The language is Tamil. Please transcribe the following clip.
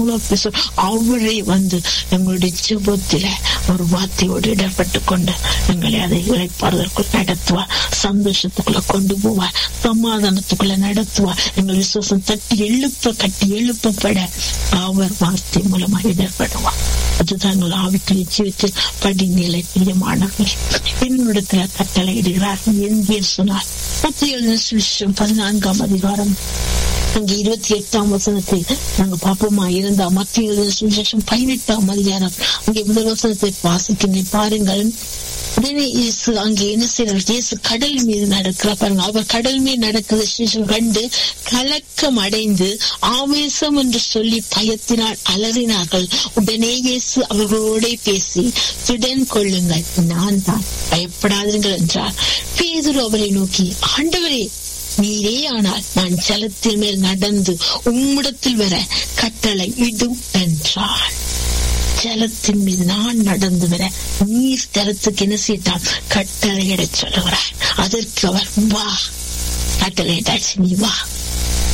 அவரே வந்து எங்களுடைய ஜெபத்தில ஒரு வார்த்தையோடு இடப்பட்டு கொண்டு எங்களை அதை இழைப்பாளர்களுக்குள் நடத்துவார் சந்தோஷத்துக்குள்ள கொண்டு போவார் சமாதானத்துக்குள்ள நடத்துவார் எங்கள் விசுவாசம் தட்டி எழுப்ப கட்டி எழுப்பப்பட அவர் வார்த்தை மூலமாக இடர்படுவார் அதுதான் எங்கள் ஆவிக்குரிய ஜீவித்தில் படிநிலை பிரியமானவர் என்னிடத்துல கட்டளை இடுகிறார் எங்கே சொன்னார் பத்து எழுதின சுவிசேஷம் பதினான்காம் அதிகாரம் அங்கே இருபத்தி எட்டாம் வசனத்தை நாங்க பாப்போமா இருந்தா மத்திய எழுதின சுவிசேஷம் பதினெட்டாம் அதிகாரம் அங்கே முதல் வசனத்தை வாசிக்கின்றேன் பாருங்கள் உடனே இயேசு அங்கே என்ன செய்யறார் இயேசு கடல் மீது நடக்கிறார் பாருங்க அவர் கடல் மீது நடக்கிற சிசு கண்டு கலக்கம் அடைந்து ஆவேசம் என்று சொல்லி பயத்தினால் அலறினார்கள் உடனே இயேசு அவர்களோட பேசி திடன் கொள்ளுங்கள் நான் தான் பயப்படாதீர்கள் என்றார் பேதுரு அவரை நோக்கி ஆண்டவரே நீரே ஆனால் நான் ஜலத்தின் மேல் நடந்து உம்மிடத்தில் வர கட்டளை இடும் என்றான் ஜலத்தின் மீது நான் நடந்து வர நீர் ஜலத்துக்கு என்ன செய்தான் கட்டளையிட சொல்லுகிறார் அதற்கு அவர் வா கட்டளையிட்டாச்சு நீ வா